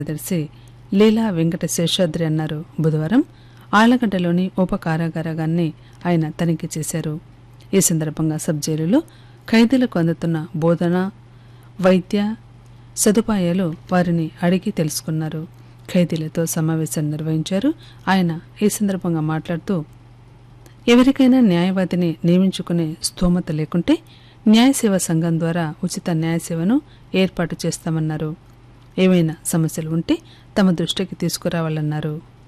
కార్యదర్శి లీలా వెంకట శేషాద్రి అన్నారు బుధవారం ఆళ్లగడ్డలోని ఉప కారాగారాన్ని ఆయన తనిఖీ చేశారు ఈ సందర్భంగా సబ్ జైలులో ఖైదీలకు అందుతున్న బోధన వైద్య సదుపాయాలు వారిని అడిగి తెలుసుకున్నారు ఖైదీలతో సమావేశం నిర్వహించారు ఆయన ఈ సందర్భంగా మాట్లాడుతూ ఎవరికైనా న్యాయవాదిని నియమించుకునే స్తోమత లేకుంటే న్యాయ సేవా సంఘం ద్వారా ఉచిత న్యాయ సేవను ఏర్పాటు చేస్తామన్నారు ఏవైనా సమస్యలు ఉంటే తమ దృష్టికి తీసుకురావాలన్నారు